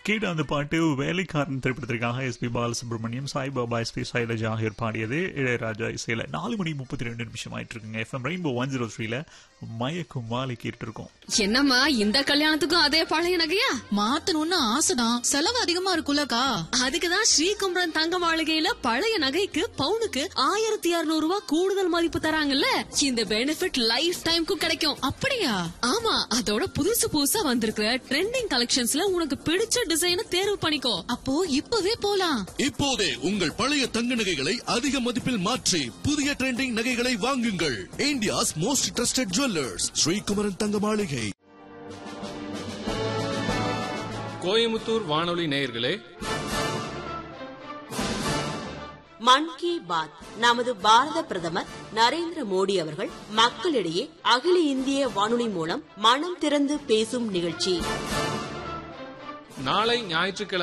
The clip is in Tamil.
கேட்ட அந்த பாட்டு வேலைக்காரன் திரைப்படத்திற்காக S P Balasubrahmanyam Saibaba S P Sailaja ஆகியோர் பாடியது இளையராஜா இசையில நாலு மணி முப்பத்தி ரெண்டு நிமிஷம் ஆயிட்டு இருக்குங்க எஃப்எம் ரெயின்போ ஒன் ஜீரோ த்ரீல மயக்கும் மாலை கேட்டு இருக்கோம் என்னம்மா இந்த கல்யாணத்துக்கும் அதே பழைய நகையா மாத்தணும்னு ஆசைதான் செலவு அதிகமா இருக்குல்லக்கா அதுக்குதான் ஸ்ரீகுமரன் தங்க மாளிகையில பழைய நகைக்கு பவுனுக்கு ஆயிரத்தி இருநூறு ரூபாய் கூடுதல் மதிப்பு தராங்கல்ல இந்த பெனிஃபிட் லைஃப் டைம்க்கும் கிடைக்கும் அப்படியா ஆமா அதோட புதுசு புதுசா வந்திருக்கிற ட்ரெண்டிங் கலெக்ஷன்ஸ்ல உனக்கு பிடிச்ச டிசைனை தேர்வு பண்ணிக்கோ அப்போ இப்பவே போலாம் இப்போதே உங்கள் பழைய தங்க நகைகளை அதிக மதிப்பில் மாற்றி புதிய ட்ரெண்டிங் நகைகளை வாங்குங்கள் India's most trusted jewellers Srikumaran Thanga Maligai Coimbatore வானொலி நேயர்களே மன் கி பாத் நமது பாரத பிரதமர் நரேந்திர மோடி அவர்கள் மக்களிடையே அகில இந்திய வானொலி மூலம் மனம் திறந்து பேசும் நிகழ்ச்சி நாளை ஞாயிற்றுக்கிழமை